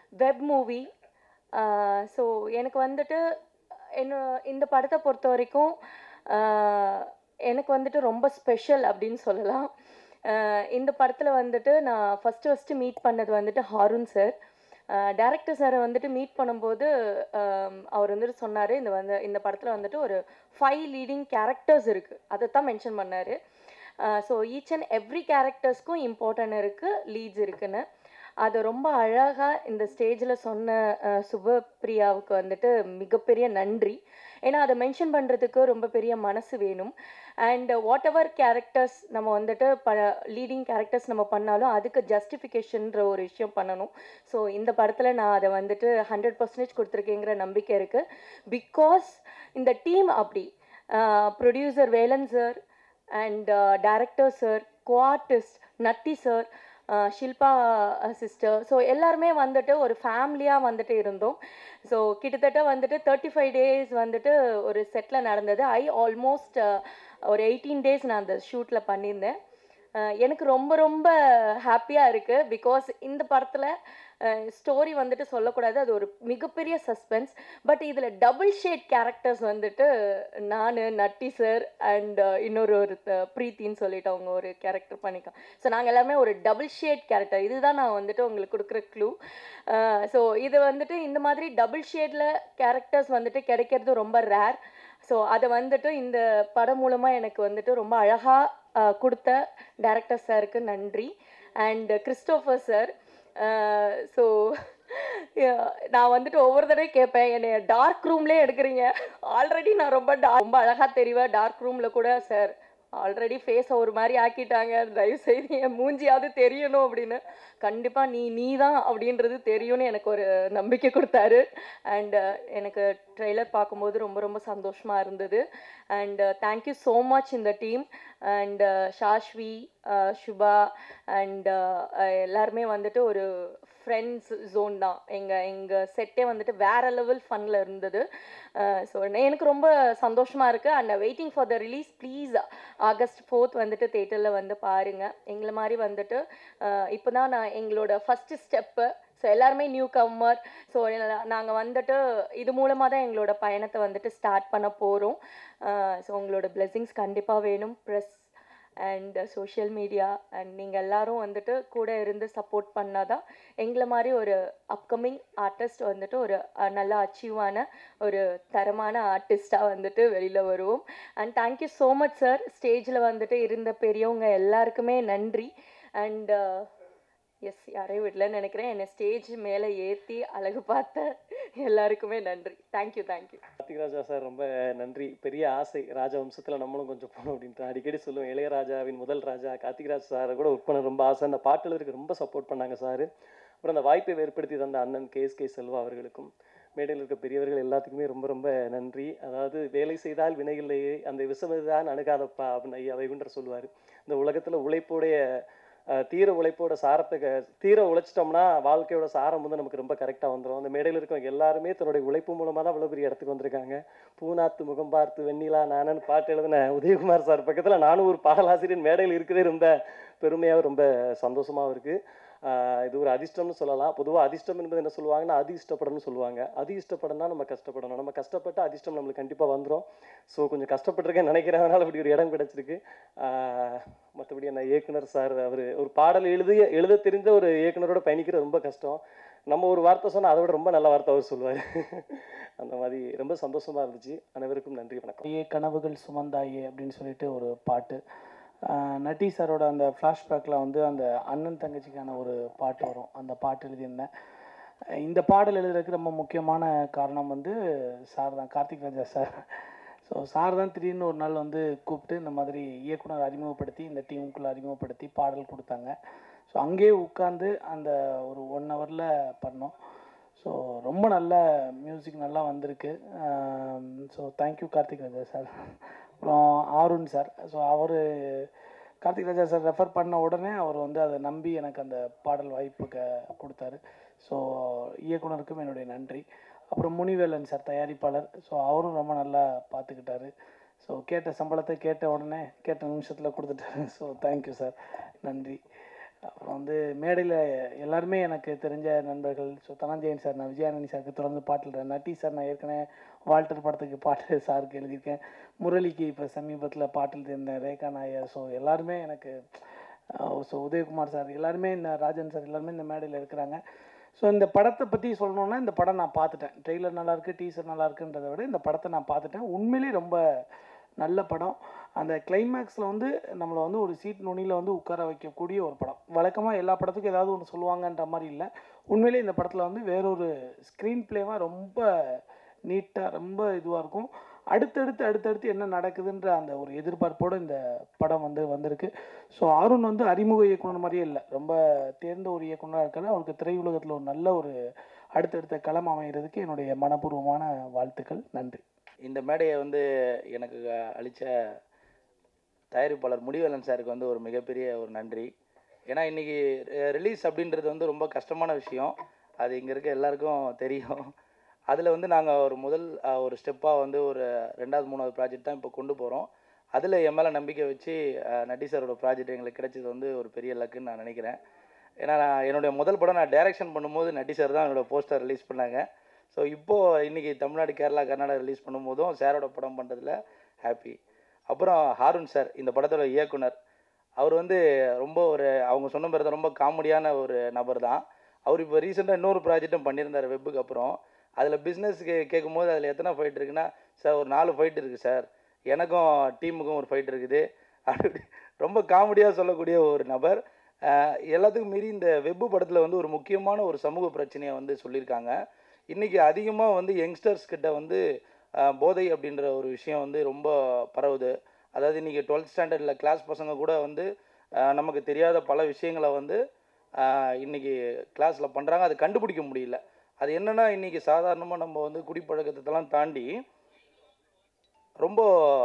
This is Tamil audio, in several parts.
வெப் மூவி ஸோ எனக்கு வந்துட்டு என்ன இந்த படத்தை பொறுத்த வரைக்கும் ஆஹ் எனக்கு வந்துட்டு ரொம்ப ஸ்பெஷல் அப்படின்னு சொல்லலாம் ஆஹ் இந்த படத்தில் வந்துட்டு நான் ஃபஸ்ட்டு ஃபஸ்ட்டு மீட் பண்ணது வந்துட்டு ஹாரூன் சார் டேரக்டர் சாரை வந்துட்டு மீட் பண்ணும்போது ஆம், அவர் வந்துட்டு சொன்னார் இந்த வந்து இந்த படத்தில் வந்துட்டு ஒரு ஃபைவ் லீடிங் கேரக்டர்ஸ் இருக்குது அதை தான் மென்ஷன் பண்ணார் ஸோ ஈச் அண்ட் எவ்ரி கேரக்டர்ஸ்க்கும் இம்பார்ட்டன்ட் இருக்குது லீட்ஸ் இருக்குன்னு அதை ரொம்ப அழகாக இந்த ஸ்டேஜில் சொன்ன அஹ், சுபப்பிரியாவுக்கு வந்துட்டு மிகப்பெரிய நன்றி ஏன்னா அதை மென்ஷன் பண்ணுறதுக்கு ரொம்ப பெரிய மனசு வேணும் அண்ட் வாட் எவர் கேரக்டர்ஸ் நம்ம வந்துட்டு ப லீடிங் கேரக்டர்ஸ் நம்ம பண்ணாலும் அதுக்கு ஜஸ்டிஃபிகேஷன்ற ஒரு விஷயம் பண்ணணும் ஸோ இந்த படத்தில் நான் அதை வந்துட்டு ஹண்ட்ரட் பர்சன்டேஜ் கொடுத்துருக்கேங்கிற நம்பிக்கை இருக்குது பிகாஸ் இந்த டீம் அப்படி producer Velan sir and director sir co-artist Natty sir Shilpa sister so எல்லாருமே வந்துட்டு ஒரு ஃபேமிலியாக வந்துட்டு இருந்தோம் ஸோ கிட்டத்தட்ட வந்துட்டு தேர்ட்டி ஃபைவ் டேஸ் வந்துட்டு ஒரு செட்டில் நடந்தது ஐ ஆல்மோஸ்ட் ஒரு எயிட்டீன் டேஸ் நான் அந்த ஷூட்டில் பண்ணியிருந்தேன் அஹ் எனக்கு ரொம்ப ரொம்ப ஹாப்பியாக இருக்குது பிகாஸ் இந்த படத்தில் ஸ்டோரி வந்துட்டு சொல்லக்கூடாது அது ஒரு மிகப்பெரிய சஸ்பென்ஸ் பட் இதில் டபுள் ஷேட் கேரக்டர்ஸ் வந்துட்டு நான் நட்டி சார் அண்ட் இன்னொரு ஒரு த- பிரீத்தின்னு சொல்லிட்டு அவங்க ஒரு கேரக்டர் பண்ணிக்கோம் ஸோ நாங்கள் எல்லாமே ஒரு டபுள் ஷேட் கேரக்டர் இதுதான் நான் வந்துட்டு உங்களுக்கு கொடுக்குற க்ளூ ஸோ இது வந்துட்டு இந்த மாதிரி டபுள் ஷேடில் கேரக்டர்ஸ் வந்துட்டு கிடைக்கிறது ரொம்ப ரேர் ஸோ அதை வந்துட்டு இந்த படம் மூலமாக எனக்கு வந்துட்டு ரொம்ப அழகாக கொடுத்த டேரக்டர் சாருக்கு நன்றி அண்ட் கிறிஸ்டோஃபர் சார் ஸோ நான் வந்துட்டு ஒவ்வொரு தடவை கேட்பேன் என்னை டார்க் ரூம்லேயே எடுக்கிறீங்க ஆல்ரெடி நான் ரொம்ப டா ரொம்ப அழகாக தெரிவேன் டார்க் ரூமில் கூட சார் ஆல்ரெடி ஃபேஸை ஒரு மாதிரி ஆக்கிட்டாங்க தயவு செய்து என் மூஞ்சியாவது தெரியணும் அப்படின்னு கண்டிப்பாக நீ நீ தான் அப்படின்றது தெரியும்னு எனக்கு ஒரு நம்பிக்கை கொடுத்தாரு அண்ட் எனக்கு ட்ரெய்லர் பார்க்கும்போது ரொம்ப ரொம்ப சந்தோஷமாக இருந்தது அண்ட் தேங்க்யூ ஸோ மச் இந்த team and Shashvi ah, Subha and எல்லாருமே வந்துட்டு ஒரு ஃப்ரெண்ட்ஸ் ஜோன் தான் எங்கள் எங்கள் செட்டே வந்துட்டு வேற லெவல் ஃபன்னில் இருந்தது ஸோ எனக்கு ரொம்ப சந்தோஷமாக இருக்குது and waiting for the release please August fourth வந்துட்டு தேட்டரில் வந்து பாருங்கள் எங்களை மாதிரி வந்துட்டு இப்போ தான் நான் எங்களோட ஃபஸ்ட்டு ஸ்டெப்பு ஸோ எல்லாருமே நியூ கம்மர் ஸோ நாங்கள் வந்துட்டு இது மூலமாக தான் எங்களோட பயணத்தை வந்துட்டு ஸ்டார்ட் பண்ண போகிறோம் ஸோ உங்களோட blessings கண்டிப்பாக வேணும் press and social media and நீங்கள் எல்லாரும் வந்துட்டு கூட இருந்து சப்போர்ட் பண்ணாதான் எங்களை மாதிரி ஒரு அப்கமிங் ஆர்டிஸ்ட் வந்துட்டு ஒரு அஹ், நல்ல அச்சீவான ஒரு தரமான ஆர்டிஸ்டாக வந்துட்டு வெளியில் வருவோம் and thank you so much sir ஸ்டேஜில் வந்துட்டு இருந்த பெரியவங்க எல்லாருக்குமே நன்றி அண்ட் எஸ் யாரையும் விடலன்னு நினைக்கிறேன் என்னை ஸ்டேஜ் மேலே ஏற்றி அழகு பார்த்த எல்லாருக்குமே நன்றி thank you thank you Karthik Raja sir ரொம்ப நன்றி பெரிய ஆசை ராஜவம்சத்தில் நம்மளும் கொஞ்சம் போகணும் அப்படின்ட்டு அடிக்கடி சொல்லுவேன் இளையராஜாவின் முதல் ராஜா கார்த்திக் ராஜ் சாரை கூட ஒர்க் பண்ண ரொம்ப ஆசை அந்த பாட்டு எழுதுறதுக்கு ரொம்ப சப்போர்ட் பண்ணாங்க சார் அப்புறம் அந்த வாய்ப்பை ஏற்படுத்தி தந்த அண்ணன் கேஎஸ்கே செல்வா அவர்களுக்கும் மேடையில் இருக்க பெரியவர்கள் எல்லாத்துக்குமே ரொம்ப ரொம்ப நன்றி அதாவது வேலை செய்தால் வினையில்லையே அந்த விஷமதுதான் அணுகாதப்பா அப்படின்னு ஐயா வைகுண்டர் சொல்லுவார் இந்த உலகத்தில் உழைப்புடைய அஹ், தீர உழைப்போட சாரத்தை க- தீர உழைச்சிட்டோம்னா வாழ்க்கையோட சாரம் வந்து நமக்கு ரொம்ப கரெக்டாக வந்துடும் அந்த மேடையில் இருக்கவங்க எல்லாருமே தன்னுடைய உழைப்பு மூலமாக தான் அவ்வளோ பெரிய இடத்துக்கு வந்திருக்காங்க பூநாத்து முகம் பார்த்து வெண்ணிலா நானன்னு பாட்டு எழுதின உதயகுமார் சார் பக்கத்தில் நானும் ஒரு பாடலாசிரியர் மேடையில் இருக்கிறதே ரொம்ப பெருமையாக ரொம்ப சந்தோஷமாகவும் இருக்குது இது ஒரு அதிர்ஷ்டம்னு சொல்லலாம் பொதுவாக அதிர்ஷ்டம் என்பது என்ன சொல்லுவாங்கன்னா அதி இஷ்டப்படணும்னு சொல்லுவாங்க அதி இஷ்டப்படனா நம்ம கஷ்டப்படணும் நம்ம கஷ்டப்பட்டு அதிர்ஷ்டம் நம்மளுக்கு கண்டிப்பாக வந்துடும் ஸோ கொஞ்சம் கஷ்டப்பட்டிருக்கேன்னு நினைக்கிறேன் அதனால இப்படி ஒரு இடம் கிடச்சிருக்கு மற்றபடி என்ன இயக்குனர் சார் அவர் ஒரு பாடல் எழுதிய எழுத தெரிந்த ஒரு இயக்குனரோட பயணிக்கிறது ரொம்ப கஷ்டம் நம்ம ஒரு வார்த்தை சொன்னால் அதை விட ரொம்ப நல்ல வார்த்தை அவர் சொல்லுவார் அந்த மாதிரி ரொம்ப சந்தோஷமாக இருந்துச்சு அனைவருக்கும் நன்றி வணக்கம் ஏ கனவுகள் சுமந்தாயே அப்படின்னு சொல்லிட்டு ஒரு பாட்டு ஆஹ் நட்டி சாரோட அந்த ஃப்ளாஷ்பேக்கில் வந்து அந்த அண்ணன் தங்கச்சிக்கான ஒரு பாட்டு வரும் அந்த பாட்டு எழுதியிருந்தேன் அஹ் இந்த பாடல் எழுதுறதுக்கு ரொம்ப முக்கியமான காரணம் வந்து சார் தான் Karthik Raja sir so sir தான் திடீர்னு ஒரு நாள் வந்து கூப்பிட்டு இந்த மாதிரி இயக்குனர் அறிமுகப்படுத்தி இந்த டீமுக்குள்ளே அறிமுகப்படுத்தி பாடல் கொடுத்தாங்க ஸோ அங்கேயே உட்காந்து அந்த ஒரு ஒன் ஹவரில் பண்ணோம் ஸோ ரொம்ப நல்ல மியூசிக் நல்லா வந்திருக்கு so thank you Karthik Raja sir அப்புறம் ஆருண் சார் ஸோ அவர் கார்த்திக் ராஜா சார் ரெஃபர் பண்ண உடனே அவர் வந்து அதை நம்பி எனக்கு அந்த பாடல் வாய்ப்பு க கொடுத்தாரு ஸோ இயக்குனருக்கும் என்னுடைய நன்றி அப்புறம் முனிவேலன் சார் தயாரிப்பாளர் ஸோ அவரும் ரொம்ப நல்லா பார்த்துக்கிட்டாரு ஸோ கேட்ட சம்பளத்தை கேட்ட உடனே கேட்ட நிமிஷத்தில் கொடுத்துட்டாரு ஸோ தேங்க்யூ சார் நன்றி அப்புறம் வந்து மேடையில் எல்லாருமே எனக்கு தெரிஞ்ச நண்பர்கள் ஸோ தனஞ்சயன் சார் நான் விஜயானந்தி சாருக்கு தொடர்ந்து பாட்டு நட்டி சார் நான் ஏற்கனவே வால்டர் படத்துக்கு பாட்டு சாருக்கு எழுதியிருக்கேன் முரளிக்கு இப்போ சமீபத்தில் பாட்டு எழுதியிருந்தேன் ரேகா நாயர் ஸோ எல்லாருமே எனக்கு ஸோ உதயகுமார் சார் எல்லாருமே இந்த ராஜன் சார் எல்லாருமே இந்த மேடையில் இருக்கிறாங்க ஸோ இந்த படத்தை பற்றி சொல்லணுன்னா இந்த படம் நான் பார்த்துட்டேன் ட்ரெய்லர் நல்லா இருக்கு டீசர் நல்லா இருக்குன்றதை விட இந்த படத்தை நான் பார்த்துட்டேன் உண்மையிலேயே ரொம்ப நல்ல படம் அந்த கிளைமேக்ஸில் வந்து நம்மளை வந்து ஒரு சீட் நுனியில் வந்து உட்கார வைக்கக்கூடிய ஒரு படம் வழக்கமாக எல்லா படத்துக்கும் ஏதாவது ஒன்று சொல்லுவாங்கன்ற மாதிரி இல்லை உண்மையிலேயே இந்த படத்தில் வந்து வேறொரு ஸ்க்ரீன் ப்ளேவாக ரொம்ப நீட்டாக ரொம்ப இதுவாக இருக்கும் அடுத்தடுத்து அடுத்தடுத்து என்ன நடக்குதுன்ற அந்த ஒரு எதிர்பார்ப்போடு இந்த படம் வந்து வந்திருக்கு ஸோ அருண் வந்து அறிமுக இயக்குனர் மாதிரியே இல்லை ரொம்ப தேர்ந்த ஒரு இயக்குனராக இருக்காரு அவருக்கு திரையுலகத்தில் ஒரு நல்ல ஒரு அடுத்தடுத்த களம் அமைகிறதுக்கு என்னுடைய மனப்பூர்வமான வாழ்த்துக்கள் நன்றி இந்த மேடையை வந்து எனக்கு அளித்த தயாரிப்பாளர் முடிவேலன் சாருக்கு வந்து ஒரு மிகப்பெரிய ஒரு நன்றி ஏன்னா இன்றைக்கி ரிலீஸ் அப்படின்றது வந்து ரொம்ப கஷ்டமான விஷயம் அது இங்கே இருக்க எல்லாருக்கும் தெரியும் அதில் வந்து நாங்கள் ஒரு முதல் அஹ், ஒரு ஸ்டெப்பாக வந்து ஒரு ரெண்டாவது மூணாவது ப்ராஜெக்ட் தான் இப்போ கொண்டு போகிறோம் அதில் என் மேலே நம்பிக்கை வச்சு அஹ், நட்டி சாரோட ப்ராஜெக்ட் எங்களுக்கு கிடைச்சது வந்து ஒரு பெரிய லக்குன்னு நான் நினைக்கிறேன் ஏன்னா நான் என்னுடைய முதல் படம் நான் டைரக்ஷன் பண்ணும்போது நட்டி சார் தான் என்னோட போஸ்டர் ரிலீஸ் பண்ணாங்க ஸோ இப்போது இன்றைக்கி தமிழ்நாடு கேரளா கர்நாடகா ரிலீஸ் பண்ணும்போதும் சாரோட படம் பண்ணுறதுல ஹாப்பி அப்புறம் ஹாரூன் சார் இந்த படத்தோட இயக்குனர் அவர் வந்து ரொம்ப ஒரு அவங்க சொன்ன மாதிரி தான் ரொம்ப காமெடியான ஒரு நபர் தான் அவர் இப்போ ரீசெண்டாக இன்னொரு ப்ராஜெக்டும் பண்ணியிருந்தார் வெப்புக்கு அப்புறம் அதில் பிஸ்னஸ்க்கு கேட்கும்போது அதில் எத்தனை ஃபைட் இருக்குன்னா சார் ஒரு நாலு ஃபைட் இருக்குது சார் எனக்கும் டீமுக்கும் ஒரு ஃபைட் இருக்குது அப்படி ரொம்ப காமெடியாக சொல்லக்கூடிய ஒரு நபர் அஹ் எல்லாத்துக்கும் மீறி இந்த வெப்பு படத்தில் வந்து ஒரு முக்கியமான ஒரு சமூக பிரச்சனையை வந்து சொல்லியிருக்காங்க இன்றைக்கி அதிகமாக வந்து யங்ஸ்டர்ஸ் கிட்ட வந்து அஹ், போதை அப்படின்ற ஒரு விஷயம் வந்து ரொம்ப பரவுது அதாவது இன்றைக்கி டுவெல்த் ஸ்டாண்டர்டில் கிளாஸ் பசங்க கூட வந்து அஹ், நமக்கு தெரியாத பல விஷயங்களை வந்து அஹ், இன்னைக்கு கிளாஸில் பண்ணுறாங்க அதை கண்டுபிடிக்க முடியல அது என்னென்னா இன்றைக்கி சாதாரணமாக நம்ம வந்து குடிப்பழக்கத்தெல்லாம் தாண்டி ரொம்ப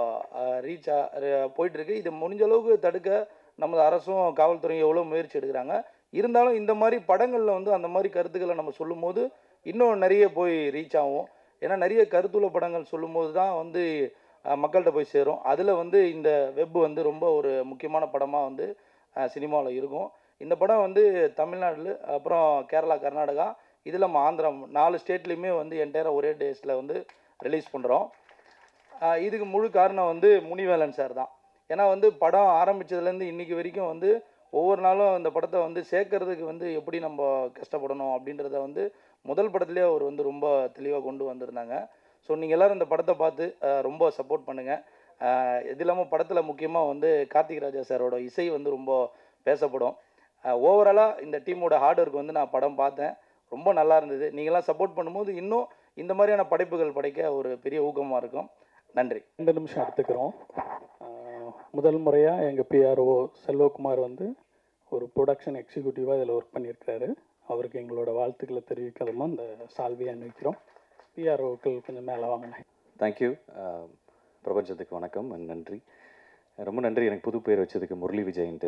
ரீச்சாக போயிட்டுருக்கு இது முடிஞ்ச அளவுக்கு தடுக்க நமது அரசும் காவல்துறையும் எவ்வளோ முயற்சி எடுக்கிறாங்க இருந்தாலும் இந்த மாதிரி படங்களில் வந்து அந்த மாதிரி கருத்துக்களை நம்ம சொல்லும்போது இன்னும் நிறைய போய் ரீச் ஆகும் ஏன்னா நிறைய கருத்துள்ள படங்கள் சொல்லும்போது தான் வந்து அஹ், மக்கள்கிட்ட போய் சேரும் அதில் வந்து இந்த வெப் வந்து ரொம்ப ஒரு முக்கியமான படமாக வந்து சினிமாவில் இருக்கும் இந்த படம் வந்து தமிழ்நாடு அப்புறம் கேரளா கர்நாடகா இதில் நம்ம ஆந்திரம் நாலு ஸ்டேட்லேயுமே வந்து என்டையராக ஒரே டேஸில் வந்து ரிலீஸ் பண்ணுறோம் இதுக்கு முழு காரணம் வந்து முனிவேலன் சார் தான் ஏன்னா வந்து படம் ஆரம்பிச்சதுலேருந்து இன்னைக்கு வரைக்கும் வந்து ஒவ்வொரு நாளும் இந்த படத்தை வந்து சேர்க்கறதுக்கு வந்து எப்படி நம்ம கஷ்டப்படணும் அப்படின்றத வந்து முதல் படத்துலேயே அவர் வந்து ரொம்ப தெளிவாக கொண்டு வந்திருந்தாங்க ஸோ நீங்கள் எல்லோரும் இந்த படத்தை பார்த்து அஹ், ரொம்ப சப்போர்ட் பண்ணுங்கள் இது இல்லாமல் படத்தில் முக்கியமாக வந்து கார்த்திக் ராஜா சாரோட இசை வந்து ரொம்ப பேசப்படும் ஓவராலாக இந்த டீமோட ஹார்ட் ஒர்க் வந்து நான் படம் பார்த்தேன் ரொம்ப நல்லா இருந்தது நீங்களாம் சப்போர்ட் பண்ணும்போது இன்னும் இந்த மாதிரியான படைப்புகள் படைக்க ஒரு பெரிய ஊக்கமாக இருக்கும் நன்றி ரெண்டு நிமிஷம் எடுத்துக்கிறோம் ஆஹ் முதல் முறையாக எங்கள் பிஆர்ஓ செல்வகுமார் வந்து ஒரு ப்ரொடக்ஷன் எக்ஸிக்யூட்டிவாக இதில் ஒர்க் பண்ணியிருக்காரு அவருக்கு எங்களோட வாழ்த்துக்களை தெரிவிக்கிறதுமா இந்த சால்வியை அனுப்பிக்கிறோம் பிஆர்ஓக்கள் கொஞ்சம் மேலே வாங்கினேன் தேங்க்யூ பிரபஞ்சத்துக்கு வணக்கம் and நன்றி ரொம்ப நன்றி எனக்கு புது பேர் வச்சதுக்கு முரளி விஜய்ன்ட்டு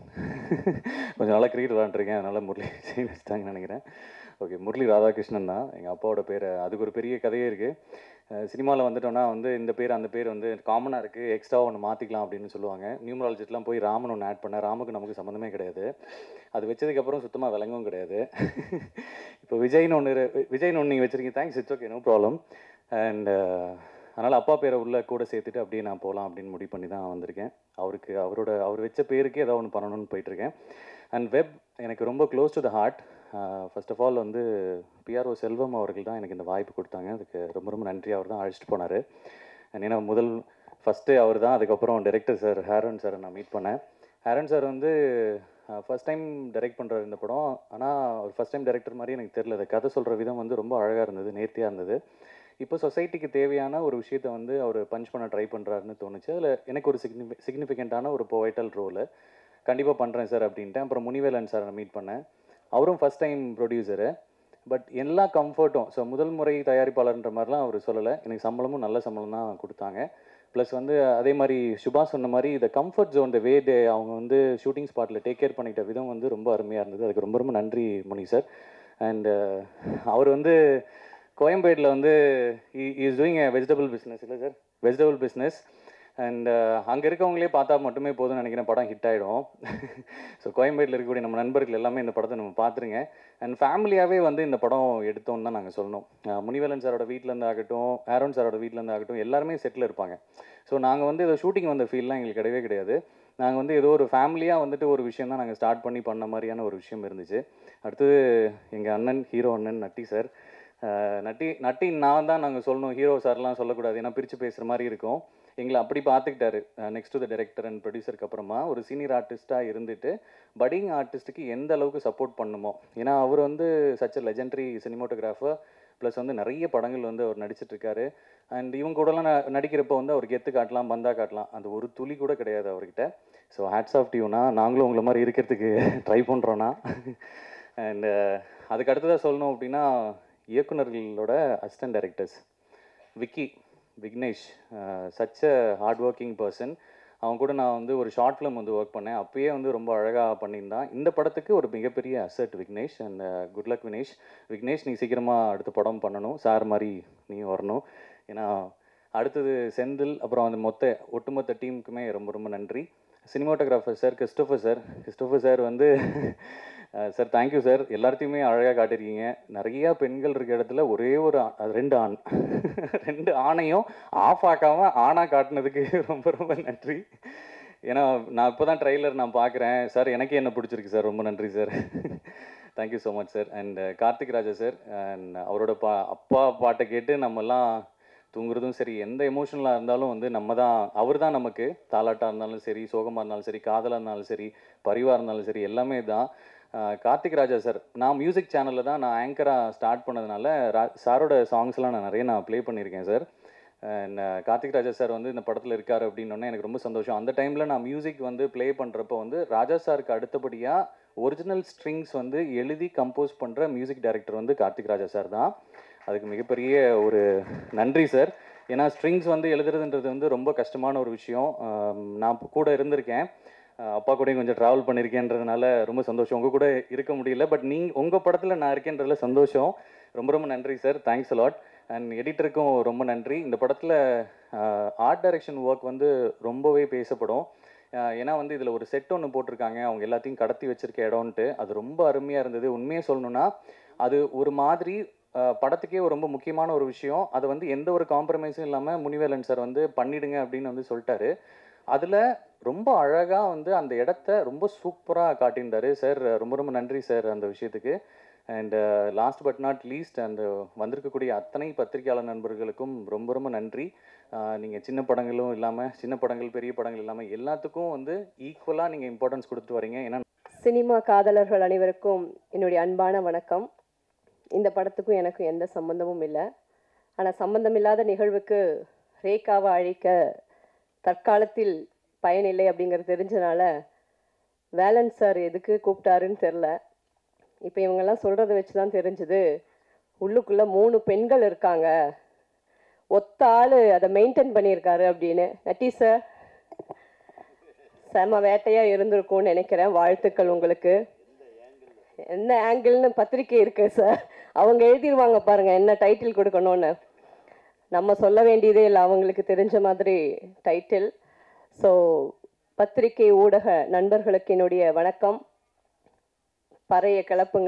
கொஞ்சம் நல்லா கிரிக்கெட் விளாண்டுருக்கேன் அதனால் முரளி விஜய் வச்சுட்டாங்கன்னு நினைக்கிறேன் ஓகே முரளி ராதாகிருஷ்ணன் தான் எங்கள் அப்பாவோட பேர் அதுக்கு ஒரு பெரிய கதையே இருக்குது சினிமாவில் வந்துட்டோன்னா வந்து இந்த பேர் அந்த பேர் வந்து காமனாக இருக்குது எக்ஸ்ட்ரா ஒன்று மாற்றிக்கலாம் அப்படின்னு சொல்லுவாங்க நியூமராலஜிஸ்ட்லாம் போய் ராமன் ஒன்று ஆட் பண்ண ராமுக்கு நமக்கு சம்மந்தமே கிடையாது அது வச்சதுக்கப்புறம் சுத்தமாக விளங்கவும் கிடையாது இப்போ விஜய்னு ஒன்று விஜய்னு ஒன்று நீங்கள் வச்சுருக்கீங்க thanks it's okay no problem and அதனால் அப்பா பேரை உள்ள கூட சேர்த்துட்டு அப்படியே நான் போகலாம் அப்படின்னு முடிவு பண்ணி தான் வந்திருக்கேன் அவருக்கு அவரோட அவர் வச்ச பேருக்கு ஏதோ ஒன்று பண்ணணும்னு போயிட்டுருக்கேன் அண்ட் வெப் எனக்கு ரொம்ப close to the heart first of all வந்து பிஆர்ஓ செல்வம் அவர்கள் தான் எனக்கு இந்த வாய்ப்பு கொடுத்தாங்க அதுக்கு ரொம்ப ரொம்ப நன்றி அவர் தான் அழைச்சிட்டு போனார் ஏன்னா முதல் ஃபஸ்ட்டு அவர் தான் அதுக்கப்புறம் டைரக்டர் சார் ஹேரன் சாரை நான் மீட் பண்ணேன் ஹேரன் சார் வந்து ஃபஸ்ட் டைம் டைரக்ட் பண்ணுறாரு இந்த படம் ஆனால் அவர் ஃபஸ்ட் டைம் டைரக்டர் மாதிரி எனக்கு தெரியல அது கதை சொல்கிற விதம் வந்து ரொம்ப அழகாக இருந்தது நேர்த்தியாக இருந்தது இப்போ சொசைட்டிக்கு தேவையான ஒரு விஷயத்தை வந்து அவர் பஞ்ச் பண்ண ட்ரை பண்ணுறாருன்னு தோணுச்சு அதில் எனக்கு ஒரு சிக்னிஃபி சிக்னிஃபிகண்ட்டான ஒரு போவைட்டல் ரோலு கண்டிப்பாக பண்ணுறேன் சார் அப்படின்ட்டு அப்புறம் முனிவேலன் சாரை மீட் பண்ணேன் அவரும் ஃபஸ்ட் டைம் ப்ரொடியூசரு பட் எல்லா கம்ஃபர்ட்டும் ஸோ முதல் முறை தயாரிப்பாளர்ன்ற மாதிரிலாம் அவர் சொல்லலை எனக்கு சம்பளமும் நல்ல சம்பளம் தான் கொடுத்தாங்க ப்ளஸ் வந்து அதே மாதிரி சுபா சொன்ன மாதிரி இந்த கம்ஃபர்ட் ஜோன் வே டே அவங்க வந்து ஷூட்டிங் ஸ்பாட்டில் டேக் கேர் பண்ணிக்கிட்ட விதம் வந்து ரொம்ப அருமையாக இருந்தது அதுக்கு ரொம்ப ரொம்ப நன்றி முனி சார் அண்ட் அவர் வந்து கோயம்பேடில் வந்து is doing a vegetable business இல்லை சார் வெஜிடபிள் பிஸ்னஸ் அண்ட் அங்கே இருக்கவங்களே பார்த்தா மட்டுமே போதும்னு நினைக்கிறேன் படம் ஹிட் ஆகிடும் ஸோ கோயம்பேட்டில் இருக்கக்கூடிய நம்ம நண்பர்கள் எல்லாமே இந்த படத்தை நம்ம பார்த்துருங்க அண்ட் ஃபேமிலியாகவே வந்து இந்த படம் எடுத்தோம்னு தான் நாங்கள் சொல்லணும் அஹ் முனிவேலன் சாரோட வீட்டிலேருந்து ஆகட்டும் ஆரோன் சாரோட வீட்டிலேருந்து ஆகட்டும் எல்லாருமே செட்டில் இருப்பாங்க ஸோ நாங்கள் வந்து இதை ஷூட்டிங் வந்த ஃபீல்லாம் எங்களுக்கு கிடையவே கிடையாது நாங்கள் வந்து ஏதோ ஒரு ஃபேமிலியாக வந்துட்டு ஒரு விஷயம் தான் நாங்கள் ஸ்டார்ட் பண்ணி பண்ண மாதிரியான ஒரு விஷயம் இருந்துச்சு அடுத்தது எங்கள் அண்ணன் ஹீரோ அண்ணன் நட்டி சார் அஹ் நட்டி நட்டி நான் தான் நாங்கள் சொல்லணும் ஹீரோ சார்லாம் சொல்லக்கூடாது ஏன்னா பிரித்து பேசுகிற மாதிரி இருக்கும் எங்களை அப்படி பார்த்துக்கிட்டாரு next to the director and ப்ரொடியூசருக்கு அப்புறமா ஒரு சீனியர் ஆர்டிஸ்ட்டாக இருந்துட்டு பட்டிங் ஆர்டிஸ்ட்டுக்கு எந்த அளவுக்கு சப்போர்ட் பண்ணுமோ ஏன்னா அவர் வந்து சச் லெஜெண்டரி சினிமோட்டோகிராஃபர் ப்ளஸ் வந்து நிறைய படங்கள் வந்து அவர் நடிச்சிட்டு இருக்காரு அண்ட் இவங்க கூடலாம் ந- நடிக்கிறப்போ வந்து அவர் கெத்து காட்டலாம் பந்தா காட்டலாம் அந்த ஒரு துளி கூட கிடையாது அவர்கிட்ட ஸோ ஹேட்ஸ் ஆஃப் டியூனா நாங்களும் உங்களை மாதிரி இருக்கிறதுக்கு ட்ரை பண்ணுறோன்னா அண்ட் அதுக்கு அடுத்ததாக சொல்லணும் அப்படின்னா இயக்குனர்களோட assistant directors Vicky Vignesh such a hard working person அவன் கூட நான் வந்து ஒரு ஷார்ட் ஃபிலிம் வந்து ஒர்க் பண்ணேன் அப்பயே வந்து ரொம்ப அழகாக பண்ணியிருந்தான் இந்த படத்துக்கு ஒரு மிகப்பெரிய asset Vignesh and good luck Vinesh Vignesh நீ சீக்கிரமாக அடுத்த படம் பண்ணணும் சார் மாதிரி நீ வரணும் ஏன்னா அடுத்தது செந்தில் அப்புறம் அந்த மொத்த ஒட்டுமொத்த டீமுக்குமே ரொம்ப ரொம்ப நன்றி cinematographer sir Christopher sir Christopher sir வந்து சார் தேங்க்யூ சார் எல்லாத்தையுமே அழகாக காட்டியிருக்கீங்க நிறையா பெண்கள் இருக்க இடத்துல ஒரே ஒரு ஆ- அது ரெண்டு ஆண் ரெண்டு ஆணையும் ஆஃப் ஆக்காமல் ஆணாக காட்டினதுக்கு ரொம்ப ரொம்ப நன்றி ஏன்னா நான் இப்போ தான் ட்ரைலர் நான் பார்க்குறேன் சார் எனக்கே என்ன பிடிச்சிருக்கு சார் ரொம்ப நன்றி sir thank you so much sir and Karthik Raja sir and அவரோட பா அப்பா பாட்டை கேட்டு நம்மலாம் தூங்குறதும் சரி எந்த எமோஷனலாக இருந்தாலும் வந்து நம்ம தான் அவர் தான் நமக்கு தாலாட்டாக இருந்தாலும் சரி சோகமாக இருந்தாலும் சரி காதலாக இருந்தாலும் சரி பரிவாக இருந்தாலும் சரி எல்லாமே தான் ஆஹ் கார்த்திக் ராஜா சார் நான் மியூசிக் சேனலில் தான் நான் ஆங்கராக ஸ்டார்ட் பண்ணதுனால ரா சாரோட சாங்ஸ்லாம் நான் நிறைய நான் ப்ளே பண்ணியிருக்கேன் sir and Karthik Raja sir வந்து இந்த படத்தில் இருக்காரு அப்படின்னோடனே எனக்கு ரொம்ப சந்தோஷம் அந்த டைமில் நான் மியூசிக் வந்து ப்ளே பண்ணுறப்போ வந்து ராஜா சாருக்கு அடுத்தபடியாக ஒரிஜினல் ஸ்ட்ரிங்ஸ் வந்து எழுதி கம்போஸ் பண்ணுற மியூசிக் டைரக்டர் வந்து கார்த்திக் ராஜா சார் தான் அதுக்கு மிகப்பெரிய ஒரு நன்றி சார் ஏன்னா ஸ்ட்ரிங்ஸ் வந்து எழுதுறதுன்றது வந்து ரொம்ப கஷ்டமான ஒரு விஷயம் ஆம், நான் கூட இருந்திருக்கேன் அஹ் அப்பா கூடயும் கொஞ்சம் ட்ராவல் பண்ணியிருக்கேன்றதுனால ரொம்ப சந்தோஷம் உங்கள் கூட இருக்க முடியல பட் நீ உங்கள் படத்தில் நான் இருக்கேன்றதுல சந்தோஷம் ரொம்ப ரொம்ப நன்றி சார் தேங்க்ஸ் அலாட் அண்ட் எடிட்டருக்கும் ரொம்ப நன்றி இந்த படத்தில் ஆர்ட் டைரக்ஷன் ஒர்க் வந்து ரொம்பவே பேசப்படும் அஹ் ஏன்னா வந்து இதில் ஒரு செட் ஒன்று போட்டிருக்காங்க அவங்க எல்லாத்தையும் கடத்தி வச்சிருக்க இடம்ன்ட்டு அது ரொம்ப அருமையாக இருந்தது உண்மையை சொல்லணும்னா அது ஒரு மாதிரி அஹ் படத்துக்கே ஒரு ரொம்ப முக்கியமான ஒரு விஷயம் அதை வந்து எந்த ஒரு காம்ப்ரமைஸும் இல்லாமல் முனிவேலன் சார் வந்து பண்ணிடுங்க அப்படின்னு வந்து சொல்லிட்டாரு அதில் ரொம்ப அழகாக வந்து அந்த இடத்த ரொம்ப சூப்பராக காட்டியிருந்தாரு சார் ரொம்ப ரொம்ப நன்றி சார் அந்த விஷயத்துக்கு and last but not least அந்த வந்திருக்கக்கூடிய அத்தனை பத்திரிகையாளர் நண்பர்களுக்கும் ரொம்ப ரொம்ப நன்றி நீங்கள் சின்ன படங்களும் இல்லாமல் சின்ன படங்கள் பெரிய படங்கள் இல்லாமல் எல்லாத்துக்கும் வந்து ஈக்குவலாக நீங்கள் இம்பார்ட்டன்ஸ் கொடுத்து வரீங்க ஏன்னா சினிமா காதலர்கள் அனைவருக்கும் என்னுடைய அன்பான வணக்கம் இந்த படத்துக்கும் எனக்கும் எந்த சம்பந்தமும் இல்லை ஆனால் சம்பந்தமில்லாத நிகழ்வுக்கு ரேகாவை அழிக்க தற்காலத்தில் பயனில்லை அப்படிங்கிறது தெரிஞ்சனால வேலன் சார் எதுக்கு கூப்பிட்டாருன்னு தெரில இப்போ இவங்கெல்லாம் சொல்கிறத வச்சு தான் தெரிஞ்சுது உள்ளுக்குள்ளே மூணு பெண்கள் இருக்காங்க ஒத்த ஆள் அதை மெயின்டைன் பண்ணியிருக்காரு அப்படின்னு நட்டி சார் செம வேட்டையாக இருந்திருக்கும்னு நினைக்கிறேன் வாழ்த்துக்கள் உங்களுக்கு என்ன ஆங்கிள்னு பத்திரிக்கை இருக்கு சார் அவங்க எழுதிருவாங்க பாருங்க என்ன டைட்டில் கொடுக்கணும்னு நம்ம சொல்ல வேண்டியதே இல்லை அவங்களுக்கு தெரிஞ்ச மாதிரி டைட்டில் ஸோ பத்திரிகை ஊடக நண்பர்களுக்கு என்னுடைய வணக்கம் பறைய கிளப்புங்க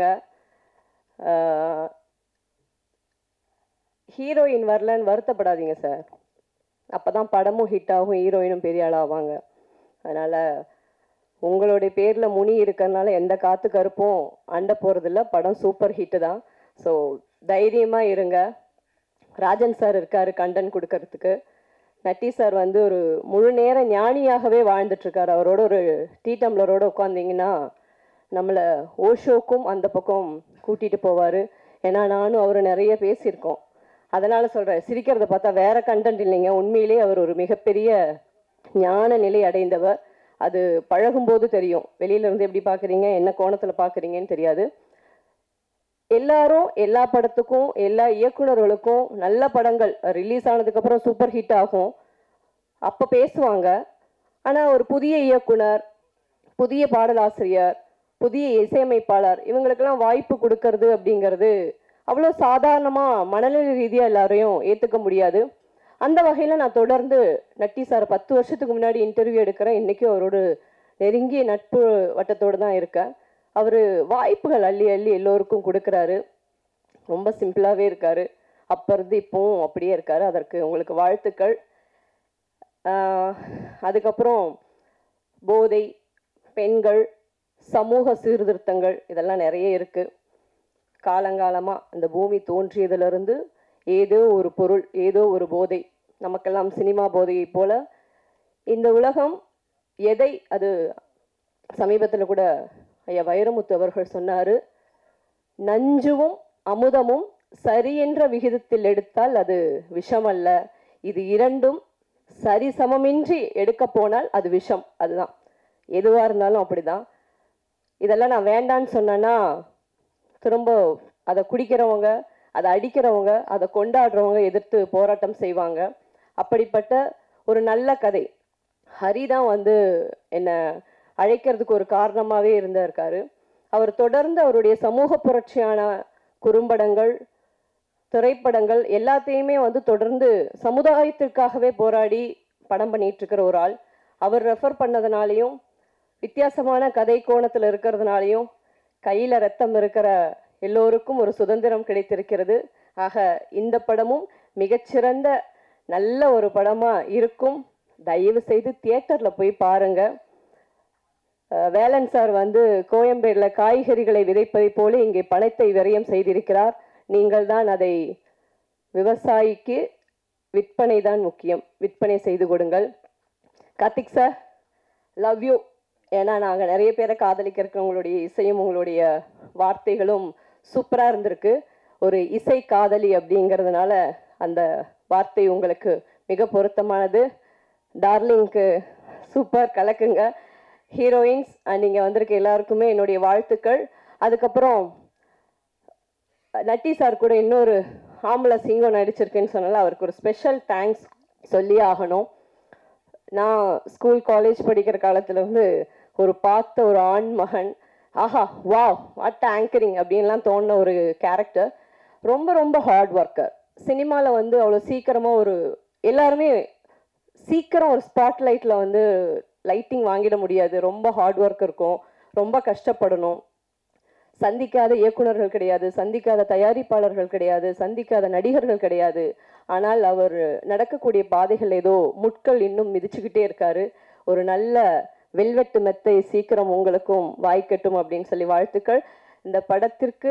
ஹீரோயின் வரலன்னு வருத்தப்படாதீங்க சார் அப்போ தான் படமும் ஹிட் ஆகும் ஹீரோயினும் பெரிய ஆளாவாங்க அதனால் உங்களுடைய பேரில் முனி இருக்கறனால எந்த காத்து கருப்பும் அண்ட போகிறதில்ல படம் சூப்பர் ஹிட்டு தான் ஸோ தைரியமாக இருங்க ராஜன் சார் இருக்காரு கண்டன் கொடுக்கறதுக்கு நட்டி சார் வந்து ஒரு முழு நேர ஞானியாகவே வாழ்ந்துட்டுருக்காரு அவரோட ஒரு டீ டம்ளரோட உட்காந்திங்கன்னா நம்மளை ஓஷோக்கும் அந்த பக்கம் கூட்டிகிட்டு போவார் ஏன்னா நானும் அவர் நிறைய பேசியிருக்கோம் அதனால் சொல்கிறேன் சிரிக்கிறத பார்த்தா வேற கண்டென்ட் இல்லைங்க உண்மையிலே அவர் ஒரு மிகப்பெரிய ஞான நிலை அடைந்தவர் அது பழகும்போது தெரியும் வெளியில இருந்து எப்படி பார்க்குறீங்க என்ன கோணத்தில் பார்க்குறீங்கன்னு தெரியாது எல்லாரும் எல்லா படத்துக்கும் எல்லா இயக்குனர்களுக்கும் நல்ல படங்கள் ரிலீஸ் ஆனதுக்கப்புறம் சூப்பர் ஹிட் ஆகும் அப்போ பேசுவாங்க ஆனால் ஒரு புதிய இயக்குனர் புதிய பாடலாசிரியர் புதிய இசையமைப்பாளர் இவங்களுக்கெல்லாம் வாய்ப்பு கொடுக்கறது அப்படிங்கிறது அவ்வளோ சாதாரணமாக மனநிலை ரீதியாக எல்லாரையும் ஏற்றுக்க முடியாது அந்த வகையில் நான் தொடர்ந்து நட்டி சார் பத்து வருஷத்துக்கு முன்னாடி இன்டர்வியூ எடுக்கிறேன் இன்றைக்கும் அவரோட நெருங்கிய நட்பு வட்டத்தோடு தான் இருக்கேன் அவர் வாய்ப்புகள் அள்ளி அள்ளி எல்லோருக்கும் கொடுக்குறாரு ரொம்ப சிம்பிளாகவே இருக்காரு அப்போ இருந்து இப்போவும் அப்படியே இருக்காரு அதற்கு உங்களுக்கு வாழ்த்துக்கள் ஆஹ் அதுக்கப்புறம் போதை பெண்கள் சமூக சீர்திருத்தங்கள் இதெல்லாம் நிறைய இருக்குது காலங்காலமாக இந்த பூமி தோன்றியதிலிருந்து ஏதோ ஒரு பொருள் ஏதோ ஒரு போதை நமக்கெல்லாம் சினிமா போதையைப் போல இந்த உலகம் எதை அது சமீபத்தில் கூட ஐயா வைரமுத்து அவர்கள் சொன்னார் நஞ்சுவும் அமுதமும் சரி என்ற விகிதத்தில் எடுத்தால் அது விஷம் அல்ல இது இரண்டும் சரி சமமின்றி எடுக்க போனால் அது விஷம் அதுதான் எதுவாக இருந்தாலும் அப்படிதான் இதெல்லாம் நான் வேண்டான்னு சொன்னேன்னா திரும்ப அதை குடிக்கிறவங்க அதை அடிக்கிறவங்க அதை கொண்டாடுறவங்க எதிர்த்து போராட்டம் செய்வாங்க அப்படிப்பட்ட ஒரு நல்ல கதை ஹரி தான் வந்து என்னை அழைக்கிறதுக்கு ஒரு காரணமாகவே இருந்திருக்காரு அவர் தொடர்ந்து அவருடைய சமூக புரட்சியான குறும்படங்கள் திரைப்படங்கள் எல்லாத்தையுமே வந்து தொடர்ந்து சமுதாயத்திற்காகவே போராடி படம் பண்ணிட்டு இருக்கிற ஒரு ஆள் அவர் ரெஃபர் பண்ணதுனாலையும் வித்தியாசமான கதை கோணத்தில் இருக்கிறதுனாலையும் கையில் ரத்தம் இருக்கிற எல்லோருக்கும் ஒரு சுதந்திரம் கிடைத்திருக்கிறது ஆக இந்த படமும் மிகச்சிறந்த நல்ல ஒரு படமாக இருக்கும் தயவு செய்து தியேட்டரில் போய் பாருங்க அஹ் வேலன் சார் வந்து கோயம்பேடில் காய்கறிகளை விதைப்பதைப் போல இங்கே பணத்தை விரயம் செய்திருக்கிறார் நீங்கள் தான் அதை விவசாயிக்கு விற்பனை தான் முக்கியம் விற்பனை செய்து கொடுங்கள் கார்த்திக் சார் லவ் யூ ஏன்னா நாங்கள் நிறைய பேரை காதலிக்கிறதுக்கு உங்களுடைய இசையும் உங்களுடைய வார்த்தைகளும் சூப்பராக இருந்திருக்கு ஒரு இசை காதலி அப்படிங்கிறதுனால அந்த வார்த்தை உங்களுக்கு மிக பொருத்தமானது டார்லிங்க்கு சூப்பர் கலக்குங்க ஹீரோயின்ஸ் நீங்கள் வந்திருக்க எல்லாருக்குமே என்னுடைய வாழ்த்துக்கள் அதுக்கப்புறம் நட்டி சார் கூட இன்னொரு ஆம்பளை சிங்கம் நடிச்சிருக்கேன்னு சொன்னால அவருக்கு ஒரு ஸ்பெஷல் தேங்க்ஸ் சொல்லி ஆகணும் நான் ஸ்கூல் காலேஜ் படிக்கிற காலத்துல வந்து ஒரு பார்த்த ஒரு ஆண் மகன் ஆஹா வா வாட் ஆங்கரிங் அப்படின்லாம் தோணுன ஒரு கேரக்டர் ரொம்ப ரொம்ப ஹார்ட் ஒர்க்கர் சினிமாவில் வந்து அவ்வளோ சீக்கிரமாக ஒரு எல்லாருமே சீக்கிரம் ஒரு ஸ்பாட் லைட்டில் வந்து லைட்டிங் வாங்கிட முடியாது ரொம்ப ஹார்ட் ஒர்க் இருக்கும் ரொம்ப கஷ்டப்படணும் சந்திக்காத இயக்குனர்கள் கிடையாது சந்திக்காத தயாரிப்பாளர்கள் கிடையாது சந்திக்காத நடிகர்கள் கிடையாது ஆனால் அவர் நடக்கக்கூடிய பாதைகள் ஏதோ முட்கள் இன்னும் மிதிச்சுக்கிட்டே இருக்காரு ஒரு நல்ல வெல்வெட்டு மெத்தை சீக்கிரம் உங்களுக்கும் வாய்க்கட்டும் அப்படின்னு சொல்லி வாழ்த்துக்கள் இந்த படத்திற்கு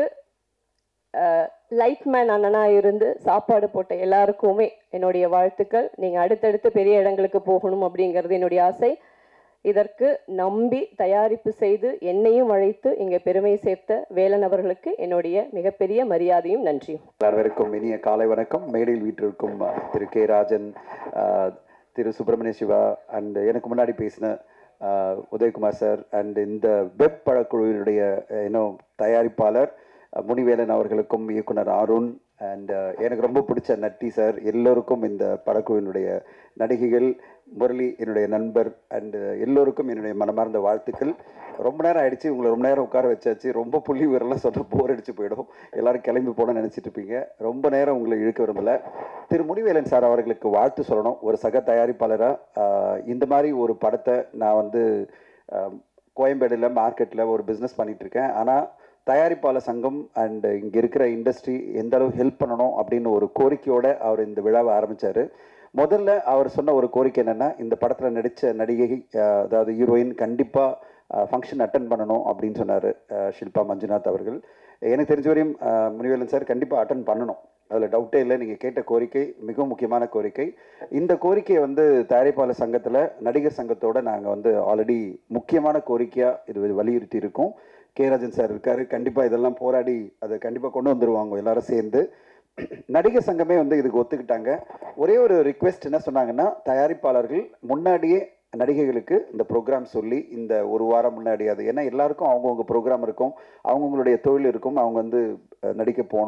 லைட் மேன் அண்ணனா இருந்து சாப்பாடு போட்ட எல்லாருக்குமே என்னுடைய வாழ்த்துக்கள் நீங்கள் அடுத்தடுத்து பெரிய இடங்களுக்கு போகணும் அப்படிங்கிறது என்னுடைய ஆசை இதற்கு நம்பி தயாரிப்பு செய்து என்னையும் அழைத்து இங்கே பெருமை சேர்த்த வேலன் அவர்களுக்கு என்னுடைய மிகப்பெரிய மரியாதையும் நன்றியும் அனைவருக்கும் இனிய காலை வணக்கம் மேடையில் வீட்டிற்கும் அஹ், திரு கே ராஜன் அஹ், திரு சுப்பிரமணிய சிவா அண்ட் எனக்கு முன்னாடி பேசின அஹ், உதயகுமார் சார் அண்ட் இந்த வெப் படக்குழுவினுடைய இன்னும் தயாரிப்பாளர் அஹ், முனிவேலன் அவர்களுக்கும் இயக்குனர் அருண் அண்ட் எனக்கு ரொம்ப பிடிச்ச நட்டி சார் எல்லோருக்கும் இந்த படக்குழுவினுடைய நடிகைகள் முரளி என்னுடைய நண்பர் அண்டு எல்லோருக்கும் என்னுடைய மனமார்ந்த வாழ்த்துக்கள் ரொம்ப நேரம் ஆயிடுச்சு உங்களை ரொம்ப நேரம் உட்கார வச்சாச்சு ரொம்ப புள்ளி விவரம்லாம் சொன்னால் போர் அடிச்சு போயிடும் எல்லாரும் கிளம்பி போன நினச்சிட்டு இருப்பீங்க ரொம்ப நேரம் உங்களை இழுக்க விரும்பல திரு முனிவேலன் சார் அவர்களுக்கு வாழ்த்து சொல்லணும் ஒரு சக தயாரிப்பாளராக இந்த மாதிரி ஒரு படத்தை நான் வந்து ஆஹ், கோயம்பேடுல மார்க்கெட்டில் ஒரு பிஸ்னஸ் பண்ணிட்டு இருக்கேன் ஆனால் தயாரிப்பாளர் சங்கம் அண்ட் இங்கே இருக்கிற இண்டஸ்ட்ரி எந்த அளவு ஹெல்ப் பண்ணணும் அப்படின்னு ஒரு கோரிக்கையோட அவர் இந்த விழாவை ஆரம்பிச்சாரு முதல்ல அவர் சொன்ன ஒரு கோரிக்கை என்னன்னா இந்த படத்தில் நடித்த நடிகை அஹ், அதாவது ஹீரோயின் கண்டிப்பாக ஃபங்க்ஷன் அட்டன் பண்ணணும் அப்படின்னு சொன்னார் ஷில்பா மஞ்சுநாத் அவர்கள் எனக்கு தெரிஞ்ச வரையும் அஹ், முனிவேலன் சார் கண்டிப்பாக அட்டன் பண்ணணும் அதில் டவுட்டே இல்லை நீங்கள் கேட்ட கோரிக்கை மிகவும் முக்கியமான கோரிக்கை இந்த கோரிக்கையை வந்து தயாரிப்பாளர் சங்கத்தில் நடிகர் சங்கத்தோட நாங்கள் வந்து ஆல்ரெடி முக்கியமான கோரிக்கையாக இது வலியுறுத்தி இருக்கோம் கே ராஜன் சார் இருக்காரு கண்டிப்பாக இதெல்லாம் போராடி அதை கண்டிப்பாக கொண்டு வந்துருவாங்க எல்லாரும் சேர்ந்து நடிகர் சங்கமே வந்து இதுக்கு ஒத்துக்கிட்டாங்க ஒரே ஒரு ரிக்வெஸ்ட் என்ன சொன்னாங்கன்னா தயாரிப்பாளர்கள் முன்னாடியே நடிகைகளுக்கு இந்த ப்ரோக்ராம் சொல்லி இந்த ஒரு வாரம் முன்னாடி அது ஏன்னா எல்லாருக்கும் அவங்கவுங்க ப்ரோக்ராம் இருக்கும் அவங்கவுங்களுடைய தொழில் இருக்கும் அவங்க வந்து அஹ், நடிக்க போகணும்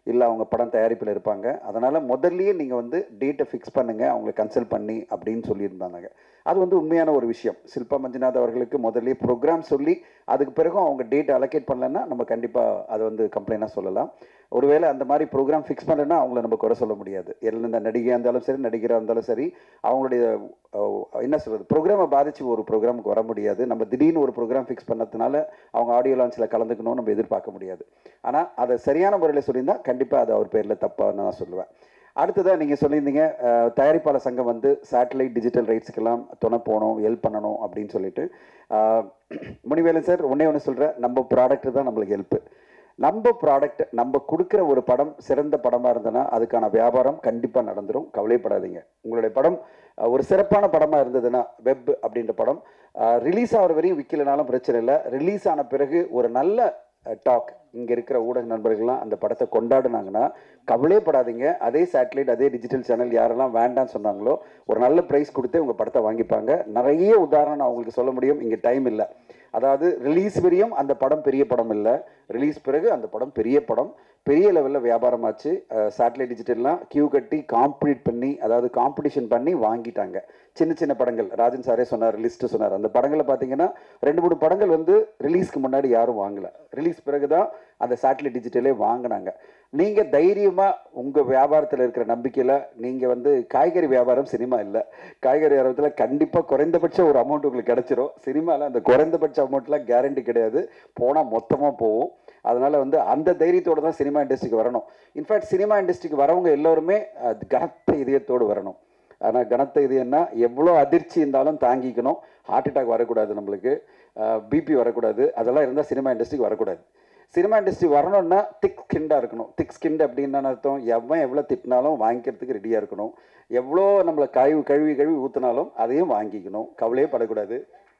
இல்லை அவங்க படம் தயாரிப்பில் இருப்பாங்க அதனால் முதல்லயே நீங்கள் வந்து டேட்டை ஃபிக்ஸ் பண்ணுங்கள் அவங்களை கன்சல்ட் பண்ணி அப்படின்னு சொல்லியிருந்தாங்க அது வந்து உண்மையான ஒரு விஷயம் சில்பா மஞ்சுநாத் அவர்களுக்கு முதல்லயே ப்ரோக்ராம் சொல்லி அதுக்கு பிறகும் அவங்க டேட் அலோகேட் பண்ணலன்னா நம்ம கண்டிப்பாக அதை வந்து கம்ப்ளைண்டாக சொல்லலாம் ஒருவேளை அந்த மாதிரி ப்ரோக்ராம் ஃபிக்ஸ் பண்ணலைன்னா அவங்கள நம்ம குறை சொல்ல முடியாது எந்த நடிகையாக இருந்தாலும் சரி நடிகராக இருந்தாலும் சரி அவங்களுடைய அஹ், என்ன சொல்கிறது ப்ரோக்ராமை பாதிச்சு ஒரு ப்ரோக்ராமுக்கு வர முடியாது நம்ம திடீர்னு ஒரு ப்ரோக்ராம் ஃபிக்ஸ் பண்ணதுனால அவங்க ஆடியோ லான்ச்சில் கலந்துக்கணும்னு நம்ம எதிர்பார்க்க முடியாது ஆனால் அதை சரியான முறையில் சொல்லியிருந்தா கண்டிப்பாக அது அவர் பேரில் தப்பாக நான் சொல்லுவேன் அடுத்ததாக நீங்கள் சொல்லியிருந்தீங்க அஹ், தயாரிப்பாளர் சங்கம் வந்து சேட்டலைட் டிஜிட்டல் ரைட்ஸ்க்கெல்லாம் துணை போகணும் ஹெல்ப் பண்ணணும் அப்படின்னு சொல்லிட்டு அஹ், முனிவேலன் சார் ஒன்றே ஒன்று சொல்கிறேன் நம்ம ப்ராடக்ட் தான் நம்மளுக்கு ஹெல்ப்பு நம்ம ப்ராடக்ட் நம்ம கொடுக்குற ஒரு படம் சிறந்த படமாக இருந்ததுன்னா அதுக்கான வியாபாரம் கண்டிப்பாக நடந்துரும் கவலைப்படாதீங்க உங்களுடைய படம் அஹ், ஒரு சிறப்பான படமாக இருந்ததுன்னா வெப் அப்படின்ற படம் ரிலீஸ் ஆகிற வரையும் விற்கலனாலும் பிரச்சனை இல்லை ரிலீஸ் ஆன பிறகு ஒரு நல்ல டாக் இங்கே இருக்கிற ஊடக நண்பர்கள்லாம் அந்த படத்தை கொண்டாடுனாங்கன்னா கவலைப்படாதீங்க அதே சேட்டலைட் அதே டிஜிட்டல் சேனல் யாரெல்லாம் வேண்டாம்னு சொன்னாங்களோ ஒரு நல்ல ப்ரைஸ் கொடுத்து உங்கள் படத்தை வாங்கிப்பாங்க நிறைய உதாரணம் நான் உங்களுக்கு சொல்ல முடியும் இங்கே டைம் இல்லை அதாவது ரிலீஸ் வரையும் அந்த படம் பெரிய படம் இல்லை ரிலீஸ் பிறகு அந்த படம் பெரிய படம் பெரிய லெவலில் வியாபாரமாச்சு சேட்டலைட் டிஜிட்டல்லாம் கியூ கட்டி காம்பீட் பண்ணி அதாவது காம்படிஷன் பண்ணி வாங்கிட்டாங்க சின்ன சின்ன படங்கள் ராஜன் சாரே சொன்னார் லிஸ்ட்டு சொன்னார் அந்த படங்களை பார்த்தீங்கன்னா ரெண்டு மூணு படங்கள் வந்து ரிலீஸ்க்கு முன்னாடி யாரும் வாங்கல ரிலீஸ் பிறகு தான் அந்த சேட்டலைட் டிஜிட்டலே வாங்கினாங்க நீங்கள் தைரியமாக உங்கள் வியாபாரத்தில் இருக்கிற நம்பிக்கையில் நீங்கள் வந்து காய்கறி வியாபாரம் சினிமா இல்லை காய்கறி வியாபாரத்தில் கண்டிப்பாக குறைந்தபட்ச ஒரு அமௌண்ட் உங்களுக்கு கிடைச்சிரும் சினிமாவில் அந்த குறைந்தபட்ச அமௌண்ட்லாம் கேரண்டி கிடையாது போனால் மொத்தமாக போகும் அதனால் வந்து அந்த தைரியத்தோட தான் சினிமா இண்டஸ்ட்ரிக்கு வரணும் இன்ஃபேக்ட் சினிமா இண்டஸ்ட்ரிக்கு வரவங்க எல்லோருமே அஹ், கனத்த இதயத்தோடு வரணும் ஆனால் கனத்த இதயம்னா எவ்வளோ அதிர்ச்சி இருந்தாலும் தாங்கிக்கணும் ஹார்ட் அட்டாக் வரக்கூடாது நம்மளுக்கு பிபி வரக்கூடாது அதெல்லாம் இருந்தால் சினிமா இண்டஸ்ட்ரிக்கு வரக்கூடாது சினிமா இண்டஸ்ட்ரி வரணும்னா திக் ஸ்கின்டாக இருக்கணும் திக் ஸ்கின் அப்படின்னு என்ன அர்த்தம் எவன் எவ்வளோ திட்டினாலும் வாங்கிக்கிறதுக்கு ரெடியாக இருக்கணும் எவ்வளோ நம்மளை கழுவி கழுவி கழுவி ஊற்றினாலும் அதையும் வாங்கிக்கணும் கவலையே படக்கூடாது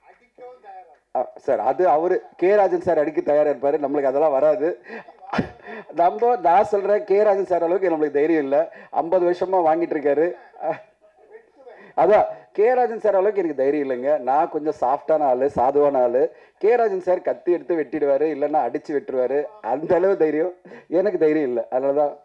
சார் அது அவர் கே ராஜன் சார் அடிக்க தயாராக இருப்பார் நம்மளுக்கு அதெல்லாம் வராது நம்ம நான் சொல்கிறேன் கே ராஜன் சார் அளவுக்கு நம்மளுக்கு தைரியம் இல்லை ஐம்பது வருஷமாக வாங்கிட்டு இருக்காரு அஹ், அதான் கே ராஜன் சார் அளவுக்கு எனக்கு தைரியம் இல்லைங்க நான் கொஞ்சம் சாஃப்டான ஆள் சாதுவான ஆள் கே ராஜன் சார் கத்தி எடுத்து வெட்டிடுவார் இல்லைன்னா அடித்து வெட்டுருவார் அந்த அளவு தைரியம் எனக்கு தைரியம் இல்லை அதனால தான்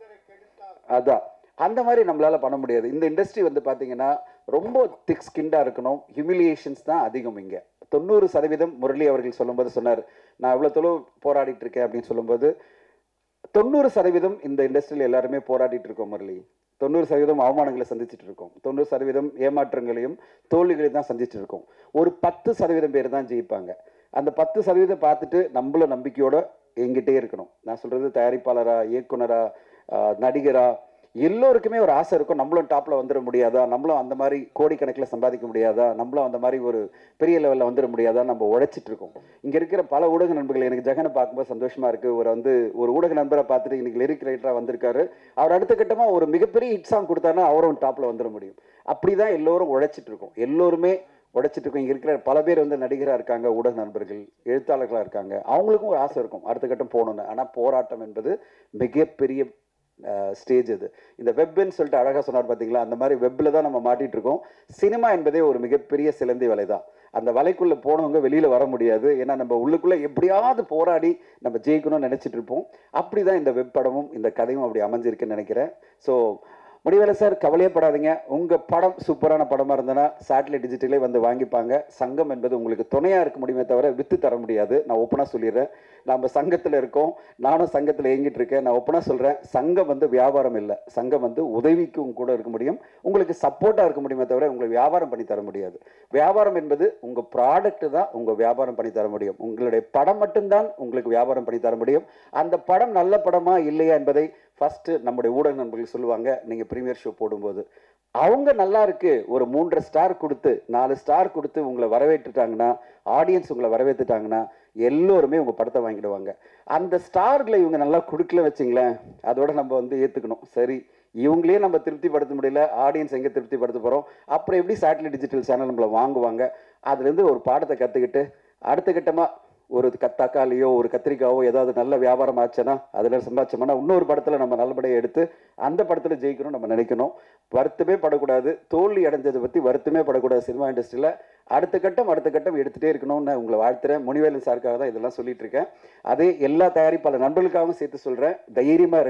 அதான் அந்த மாதிரி நம்மளால பண்ண முடியாது இந்த இண்டஸ்ட்ரி வந்து பார்த்தீங்கன்னா ரொம்ப திக் ஸ்கின்டாக இருக்கணும் ஹியூமிலியேஷன்ஸ் தான் அதிகம் இங்கே தொண்ணூறு சதவீதம் முரளி அவர்கள் சொல்லும்போது சொன்னார் நான் இவ்வளோ தொழில் போராடிட்டு இருக்கேன் அப்படின்னு சொல்லும்போது தொண்ணூறு சதவீதம் இந்த இண்டஸ்ட்ரியில் எல்லாருமே போராடிட்டு இருக்கோம் முரளி தொண்ணூறு சதவீதம் அவமானங்களை சந்திச்சுட்டு இருக்கோம் தொண்ணூறு சதவீதம் ஏமாற்றங்களையும் தோல்விகளையும் தான் சந்திச்சுட்டு இருக்கோம் ஒரு பத்து சதவீதம் பேர் தான் ஜெயிப்பாங்க அந்த பத்து சதவீதம் பார்த்துட்டு நம்மளும் நம்பிக்கையோட எங்கிட்டே இருக்கணும் நான் சொல்றது தயாரிப்பாளரா இயக்குனரா ஆஹ் நடிகரா எல்லோருக்குமே ஒரு ஆசை இருக்கும் நம்மளும் டாப்ல வந்துட முடியாதா நம்மளும் அந்த மாதிரி கோடிக்கணக்கில் சம்பாதிக்க முடியாதா நம்மளும் அந்த மாதிரி ஒரு பெரிய லெவலில் வந்துட முடியாதா நம்ம உழைச்சிட்டு இருக்கோம் இங்க இருக்கிற பல ஊடக நண்பர்கள் எனக்கு ஜெகனை பார்க்கும்போது சந்தோஷமா இருக்கு ஒரு வந்து ஒரு ஊடக நண்பரை பார்த்துட்டு இன்னைக்கு லிரிக் ரைட்டரா வந்திருக்காரு அவர் அடுத்த கட்டமா ஒரு மிகப்பெரிய ஹிட் சாங் கொடுத்தாருன்னா அவரும் டாப்ல வந்துட முடியும் அப்படிதான் எல்லோரும் உழைச்சிட்டு இருக்கோம் எல்லோருமே உழைச்சிட்டு இருக்கோம் இங்க இருக்கிற பல பேர் வந்து நடிகரா இருக்காங்க ஊடக நண்பர்கள் எழுத்தாளர்களா இருக்காங்க அவங்களுக்கும் ஒரு ஆசை இருக்கும் அடுத்த கட்டம் போகணும்னு ஆனா போராட்டம் என்பது மிகப்பெரிய ஸ்டேஜ் இது இந்த வெப்னு சொல்லிட்டு அழகாக சொன்னார் பார்த்தீங்களா அந்த மாதிரி வெப்பில் தான் நம்ம மாட்டிட்டு இருக்கோம் சினிமா என்பதே ஒரு மிகப்பெரிய சிலந்தி வலை தான் அந்த வலைக்குள்ளே போனவங்க வெளியில் வர முடியாது ஏன்னா நம்ம உள்ளுக்குள்ளே எப்படியாவது போராடி நம்ம ஜெயிக்கணும்னு நினச்சிட்டு இருப்போம் அப்படி தான் இந்த வெப் படமும் இந்த கதையும் அப்படி அமைஞ்சிருக்குன்னு நினைக்கிறேன் ஸோ முடிவேல சார் கவலையே படாதீங்க உங்கள் படம் சூப்பரான படமாக இருந்ததுன்னா சேட்டலைட் டிஜிட்டலே வந்து வாங்கிப்பாங்க சங்கம் என்பது உங்களுக்கு துணையாக இருக்க முடியுமே தவிர வித்து தர முடியாது நான் ஓப்பனாக சொல்லிடுறேன் நம்ம சங்கத்தில் இருக்கோம் நானும் சங்கத்தில் இயங்கிட்டு இருக்கேன் நான் ஓப்பனாக சொல்கிறேன் சங்கம் வந்து வியாபாரம் இல்லை சங்கம் வந்து உதவிக்கும் கூட இருக்க முடியும் உங்களுக்கு சப்போர்ட்டாக இருக்க முடியுமே தவிர உங்களுக்கு வியாபாரம் பண்ணி தர முடியாது வியாபாரம் என்பது உங்கள் ப்ராடக்ட் தான் உங்கள் வியாபாரம் பண்ணி தர முடியும் உங்களுடைய படம் மட்டும்தான் உங்களுக்கு வியாபாரம் பண்ணி தர முடியும் அந்த படம் நல்ல படமா இல்லையா என்பதை ஃபர்ஸ்ட் நம்முடைய ஊடக நண்பர்கள் சொல்லுவாங்க நீங்கள் ப்ரீமியர் ஷோ போடும்போது அவங்க நல்லா இருக்கு ஒரு மூன்றரை ஸ்டார் கொடுத்து நாலு ஸ்டார் கொடுத்து உங்களை வரவேற்றுட்டாங்கன்னா ஆடியன்ஸ் உங்களை வரவேற்றுட்டாங்கன்னா எல்லோருமே உங்கள் படத்தை வாங்கிடுவாங்க அந்த ஸ்டார்களை இவங்க நல்லா கொடுக்கல வச்சிங்களேன் அதோட நம்ம வந்து ஏற்றுக்கணும் சரி இவங்களே நம்ம திருப்திப்படுத்த முடியல ஆடியன்ஸ் எங்கே திருப்திப்படுத்த போகிறோம் அப்புறம் எப்படி சேட்டலைட் டிஜிட்டல் சேனல் நம்மளை வாங்குவாங்க அதுலேருந்து ஒரு பாடத்தை கற்றுக்கிட்டு அடுத்த கட்டமாக ஒரு க- தக்காளியோ ஒரு கத்திரிக்காவோ ஏதாவது நல்ல வியாபாரம் ஆச்சுன்னா அதில் சம்பாதிச்சோம்னா இன்னொரு படத்தில் நம்ம நல்லபடியாக எடுத்து அந்த படத்தில் ஜெயிக்கணும் நம்ம நினைக்கணும் வருத்தமே படக்கூடாது தோல்வி அடைஞ்சதை பற்றி வருத்தமே படக்கூடாது சினிமா இண்டஸ்ட்ரியில் அடுத்த கட்டம் அடுத்த கட்டம் எடுத்துகிட்டே இருக்கணும்னு உங்களை வாழ்த்துறேன் முனிவேலன் சாருக்காக தான் இதெல்லாம் சொல்லிட்டு இருக்கேன் அதே எல்லா தயாரிப்பாளர் நண்பர்களுக்காகவும் சேர்த்து சொல்கிறேன் தைரியமாக இருங்க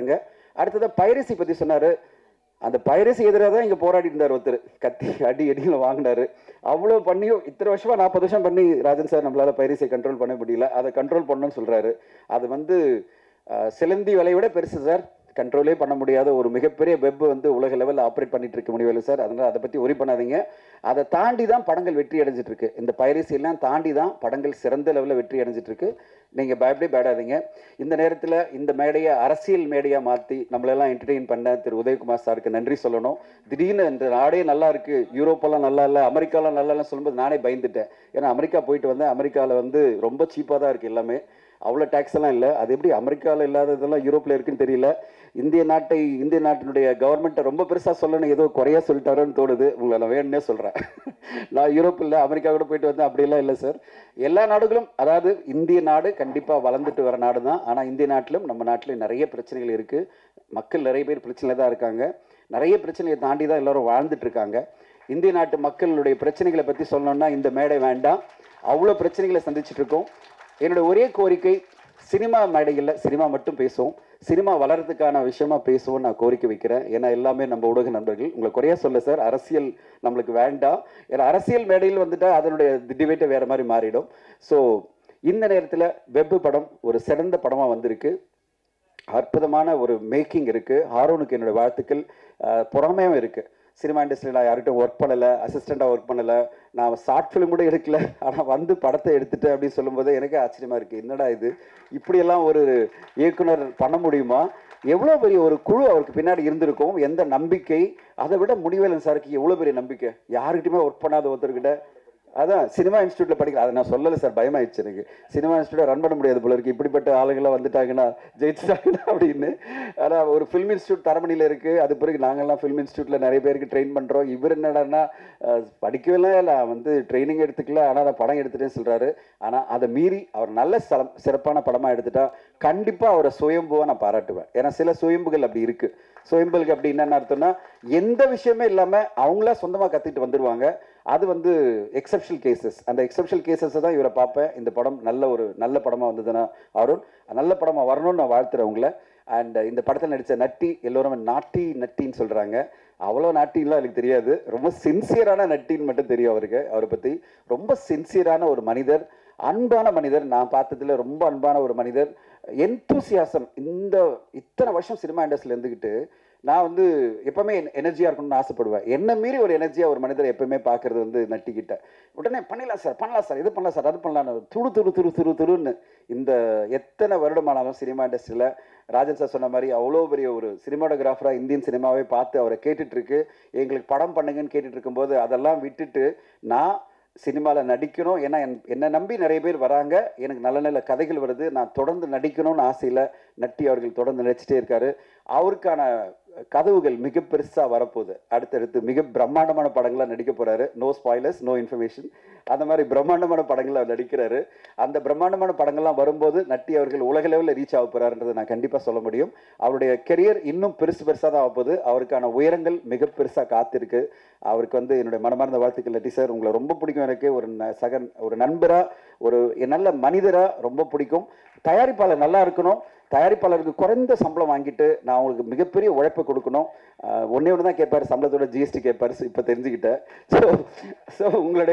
அடுத்ததாக பைரசி பற்றி சொன்னார் அந்த பைரசி எதிராக தான் இங்கே போராடிட்டு இருந்தார் ஒருத்தர் கத்தி அடி அடியில் வாங்கினாரு அவ்வளோ பண்ணியும் இத்தனை வருஷமா நாற்பது வருஷம் பண்ணி ராஜன் சார் நம்மளால பைரசியை கண்ட்ரோல் பண்ண முடியல அதை கண்ட்ரோல் பண்ணணும்னு சொல்றாரு அது வந்து அஹ், சிலந்தி விலையை விட பெருசு சார் கண்ட்ரோலே பண்ண முடியாத ஒரு மிகப்பெரிய வெப் வந்து உலக லெவலில் ஆப்ரேட் பண்ணிட்டு இருக்க முடியவில்லை சார் அதனால அதை பற்றி ஒரி பண்ணாதீங்க அதை தாண்டி தான் படங்கள் வெற்றி அடைஞ்சிட்டு இருக்கு இந்த பைரசி எல்லாம் தாண்டி தான் படங்கள் சிறந்த லெவலில் வெற்றி அடைஞ்சிட்டு இருக்கு நீங்கள் பயப்படே பயடாதீங்க இந்த நேரத்தில் இந்த மேடையை அரசியல் மேடையாக மாற்றி நம்மளெல்லாம் என்டர்டெயின் பண்ண திரு உதயகுமார் சாருக்கு நன்றி சொல்லணும் திடீர்னு இந்த நாடே நல்லா இருக்கு யூரோப்பெல்லாம் நல்லா இல்லை அமெரிக்காலாம் நல்லா இல்லைன்னு சொல்லும்போது நானே பயந்துட்டேன் ஏன்னா அமெரிக்கா போயிட்டு வந்தேன் அமெரிக்காவில் வந்து ரொம்ப சீப்பாக தான் இருக்குது எல்லாமே அவ்வளோ டேக்ஸ் எல்லாம் இல்லை அது எப்படி அமெரிக்காவில் இல்லாததெல்லாம் யூரோப்பில் இருக்குன்னு தெரியல இந்திய நாட்டை இந்திய நாட்டினுடைய கவர்மெண்ட்டை ரொம்ப பெருசாக சொல்லணும் ஏதோ குறையா சொல்லிட்டாரோன்னு தோணுது உங்களை நான் வேணும்னே சொல்கிறேன் நான் யூரோப் இல்லை அமெரிக்கா கூட போயிட்டு வந்தேன் அப்படியெல்லாம் இல்லை சார் எல்லா நாடுகளும் அதாவது இந்திய நாடு கண்டிப்பாக வளர்ந்துட்டு வர நாடு தான் ஆனால் இந்திய நாட்டிலும் நம்ம நாட்டிலும் நிறைய பிரச்சனைகள் இருக்குது மக்கள் நிறைய பேர் பிரச்சனையில் தான் இருக்காங்க நிறைய பிரச்சனையை தாண்டி தான் எல்லாரும் வாழ்ந்துட்டு இருக்காங்க இந்திய நாட்டு மக்களுடைய பிரச்சனைகளை பற்றி சொல்லணும்னா இந்த மேடை வேண்டாம் அவ்வளோ பிரச்சனைகளை சந்திச்சுட்டு இருக்கோம் என்னோட ஒரே கோரிக்கை சினிமா மேடைகளில் சினிமா மட்டும் பேசுவோம் சினிமா வளர்றதுக்கான விஷயமா பேசுவோம் நான் கோரிக்கை வைக்கிறேன் ஏன்னா எல்லாமே நம்ம ஊடக நண்பர்கள் உங்களை குறையா சொல்ல சார் அரசியல் நம்மளுக்கு வேண்டாம் ஏன்னா அரசியல் மேடையில் வந்துட்டா அதனுடைய டிபேட்டை வேற மாதிரி மாறிடும் ஸோ இந்த நேரத்தில் வெப் படம் ஒரு சிறந்த படமாக வந்திருக்கு அற்புதமான ஒரு மேக்கிங் இருக்கு ஹாரோனுக்கு என்னோட வாழ்த்துக்கள் அஹ், பொறாமையும் இருக்கு சினிமா இண்டஸ்ட்ரியில் நான் யார்கிட்டும் ஒர்க் பண்ணலை அசிஸ்டண்ட்டாக ஒர்க் பண்ணலை நான் ஷார்ட் ஃபிலிம் கூட எடுக்கல ஆனால் வந்து படத்தை எடுத்துட்டேன் அப்படின்னு சொல்லும்போது எனக்கே ஆச்சரியமா இருக்கு என்னடா இது இப்படியெல்லாம் ஒரு இயக்குனர் பண்ண முடியுமா எவ்வளோ பெரிய ஒரு குழு அவருக்கு பின்னாடி இருந்திருக்கும் எந்த நம்பிக்கை அதை விட முடிவேலன் சாருக்கு எவ்வளோ பெரிய நம்பிக்கை யாருக்கிட்டையுமே ஒர்க் பண்ணாத ஒருத்தர்கிட்ட அதான் சினிமா இன்ஸ்டியூட்ல படிக்கிற அதை நான் சொல்லலை சார் பயமாயிடுச்சு எனக்கு சினிமா இன்ஸ்டியூட்டை ரன் பண்ண முடியாது போல இருக்கு இப்படிப்பட்ட ஆளுங்களாம் வந்துட்டாங்கன்னா ஜெயிச்சுட்டாங்கன்னா அப்படின்னு ஆனால் ஒரு ஃபிலிம் இன்ஸ்டியூட் தரமணியில் இருக்கு அது பிறகு நாங்கள்லாம் ஃபிலிம் இன்ஸ்டியூட்ல நிறைய பேருக்கு ட்ரெயின் பண்றோம் இவர் என்னடான்னா அஹ், படிக்கவே இல்லை நான் வந்து ட்ரைனிங் எடுத்துக்கல ஆனால் நான் படம் எடுத்துட்டேன்னு சொல்றாரு ஆனால் அதை மீறி அவர் நல்ல சல- சிறப்பான படமா எடுத்துட்டா கண்டிப்பா அவரை சுயம்புவா நான் பாராட்டுவேன் ஏன்னா சில சுயம்புகள் அப்படி இருக்கு சுயம்புகளுக்கு அப்படி என்னன்னு அர்த்தம்னா எந்த விஷயமே இல்லாம அவங்களா சொந்தமா கத்திட்டு வந்துருவாங்க அது வந்து எக்ஸப்ஷனல் கேசஸ் அந்த எக்ஸப்ஷனல் கேசஸ் தான் இவரை பார்ப்பேன் இந்த படம் நல்ல ஒரு நல்ல படமா வந்ததுன்னா அருண் நல்ல படமா வரணும்னு நான் வாழ்த்துறேன் உங்களை அண்ட் இந்த படத்தில் நடித்த நட்டி எல்லோரும் நாட்டி நட்டின்னு சொல்றாங்க அவ்வளோ நாட்டின்லாம் எனக்கு தெரியாது ரொம்ப சின்சியரான நட்டின்னு மட்டும் தெரியும் அவருக்கு அவரை பற்றி ரொம்ப சின்சியரான ஒரு மனிதர் அன்பான மனிதர் நான் பார்த்ததுல ரொம்ப அன்பான ஒரு மனிதர் என்தூசியாசம் இந்த இத்தனை வருஷம் சினிமா இண்டஸ்ட்ரியில் இருந்துக்கிட்டு நான் வந்து எப்பவுமே எனர்ஜியாக இருக்கணும்னு ஆசைப்படுவேன் என்ன மீறி ஒரு எனர்ஜியாக ஒரு மனிதரை எப்பவுமே பார்க்கறது வந்து நட்டிக்கிட்ட உடனே பண்ணிடலாம் சார் பண்ணலாம் சார் இது பண்ணலாம் சார் அது பண்ணலாம் துரு துரு துரு துரு துருன்னு இந்த எத்தனை வருடமானாலும் சினிமா இண்டஸ்ட்ரியில் ராஜன் சார் சொன்ன மாதிரி அவ்வளோ பெரிய ஒரு சினிமாடோகிராஃபராக இந்தியன் சினிமாவே பார்த்து அவரை கேட்டுட்டு இருக்கு எங்களுக்கு படம் பண்ணுங்கன்னு கேட்டுட்டு இருக்கும்போது அதெல்லாம் விட்டுட்டு நான் சினிமாவில் நடிக்கணும் ஏன்னா என் என்னை நம்பி நிறைய பேர் வராங்க எனக்கு நல்ல நல்ல கதைகள் வருது நான் தொடர்ந்து நடிக்கணும்னு ஆசையில் நட்டி அவர்கள் தொடர்ந்து நடிச்சிட்டே இருக்காரு அவருக்கான கதவுகள் மிக பெருசா வரப்போகுது அடுத்தடுத்து மிக பிரம்மாண்டமான படங்களா நடிக்க போறாரு நோ ஸ்பாய்லர்ஸ் நோ இன்ஃபர்மேஷன் அந்த மாதிரி பிரம்மாண்டமான படங்கள்ல அவர் நடிக்கிறாரு அந்த பிரம்மாண்டமான படங்கள்லாம் வரும்போது நட்டி அவர்கள் உலக லெவலில் ரீச் ஆக போறாருன்றதை நான் கண்டிப்பா சொல்ல முடியும் அவருடைய கெரியர் இன்னும் பெருசு பெருசா தான் ஆகப்போகுது அவருக்கான உயரங்கள் மிக பெருசா காத்திருக்கு அவருக்கு வந்து என்னுடைய மனமார்ந்த வாழ்த்துக்கள் நட்டி சார் உங்களை ரொம்ப பிடிக்கும் எனக்கு ஒரு ந- சக ஒரு நண்பரா ஒரு நல்ல மனிதரா ரொம்ப பிடிக்கும் தயாரிப்பாளர் நல்லா இருக்கணும் தயாரிப்பாளருக்கு குறைந்த சம்பளம் வாங்கிட்டு நான் அவங்களுக்கு மிகப்பெரிய உழைப்பை கொடுக்கணும் ஆஹ் ஒண்ணே ஒன்று தான் கேட்பாரு சம்பளத்தோட ஜிஎஸ்டி கேட்பாரு இப்போ தெரிஞ்சுக்கிட்டேன் ஸோ ஸோ உங்களுடைய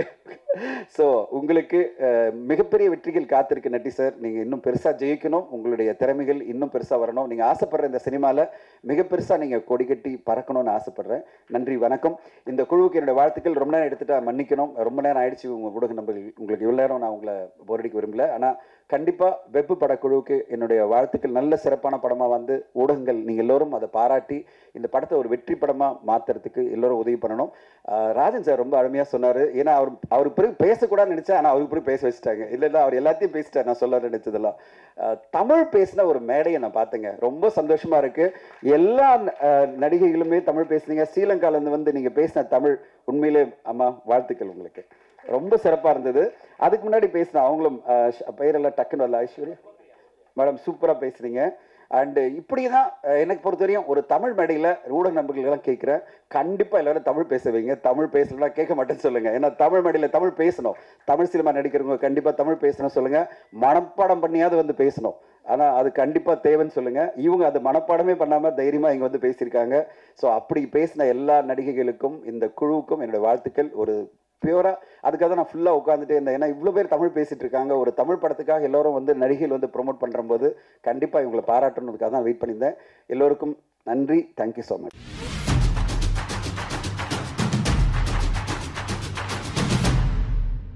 ஸோ உங்களுக்கு ஆஹ் மிகப்பெரிய வெற்றிகள் காத்திருக்கு நட்டி சார் நீங்கள் இன்னும் பெருசாக ஜெயிக்கணும் உங்களுடைய திறமைகள் இன்னும் பெருசாக வரணும் நீங்கள் ஆசைப்படுற இந்த சினிமாவில் மிக பெருசாக நீங்கள் கொடி கட்டி பறக்கணும்னு ஆசைப்படுறேன் நன்றி வணக்கம் இந்த குழுவுக்கு என்னுடைய வாழ்த்துக்கள் ரொம்ப நேரம் எடுத்துட்டா மன்னிக்கணும் ரொம்ப நேரம் ஆயிடுச்சு உங்கள் ஊடக நம்பர்கள் உங்களுக்கு இவ்வளோ நேரம் நான் உங்களை போரடிக்க விரும்பல ஆனால் கண்டிப்பாக வெப்பு படக்குழுவுக்கு என்னுடைய வாழ்த்துக்கள் நல்ல சிறப்பான படமாக வந்து ஊடகங்கள் நீங்கள் எல்லோரும் அதை பாராட்டி இந்த படத்தை ஒரு வெற்றி படமாக மாற்றுறதுக்கு எல்லோரும் உதவி பண்ணணும் ஆஹ் ராஜன் சார் ரொம்ப அருமையாக சொன்னார் ஏன்னா அவர் அவர் பிறகு பேசக்கூடாதுன்னு நினச்சேன் ஆனால் அவருக்கு பிறகு பேச வச்சுட்டாங்க இல்லைன்னா அவர் எல்லாத்தையும் பேசிட்டார் நான் சொல்ல நினைச்சதெல்லாம் ஆஹ் தமிழ் பேசின ஒரு மேடையை நான் பார்த்தேங்க ரொம்ப சந்தோஷமா இருக்கு எல்லா ஆஹ் நடிகைகளுமே தமிழ் பேசுனீங்க ஸ்ரீலங்காலேருந்து வந்து நீங்கள் பேசின தமிழ் உண்மையிலே அம்மா வாழ்த்துக்கள் உங்களுக்கு ரொம்ப சிறப்பாக இருந்தது அதுக்கு முன்னாடி பேசின அவங்களும் ஆஹ் ஷ- பெயரெல்லாம் டக்குன்னு வரல ஐஸ்வர்யா மேடம் சூப்பராக பேசுறீங்க அண்டு இப்படி தான் அஹ், எனக்கு பொறுத்தவரையும் ஒரு தமிழ் மேடையில் ஊடக நண்பர்களெல்லாம் கேட்குறேன் கண்டிப்பாக எல்லாரும் தமிழ் பேச வைங்க தமிழ் பேசலாம் கேட்க மாட்டேன்னு சொல்லுங்கள் ஏன்னா தமிழ் மேடையில் தமிழ் பேசணும் தமிழ் சினிமா நடிக்கிறவங்க கண்டிப்பாக தமிழ் பேசணும் சொல்லுங்கள் மனப்பாடம் பண்ணியாவது வந்து பேசணும் ஆனால் அது கண்டிப்பாக தேவைன்னு சொல்லுங்கள் இவங்க அது மனப்பாடமே பண்ணாமல் தைரியமாக இங்கே வந்து பேசியிருக்காங்க ஸோ அப்படி பேசின எல்லா நடிகைகளுக்கும் இந்த குழுவுக்கும் என்னோட வாழ்த்துக்கள் ஒரு பியூராக அதுக்காக தான் நான் ஃபுல்லாக உட்காந்துட்டே இருந்தேன் ஏன்னா இவ்வளோ பேர் தமிழ் பேசிட்டு இருக்காங்க ஒரு தமிழ் படத்துக்காக எல்லாரும் வந்து நடிகைகள் வந்து ப்ரொமோட் பண்ணுறம்போது கண்டிப்பாக இவங்களை பாராட்டணுன்றதுக்காக தான் வெயிட் பண்ணியிருந்தேன் எல்லோருக்கும் நன்றி தேங்க்யூ ஸோ மச்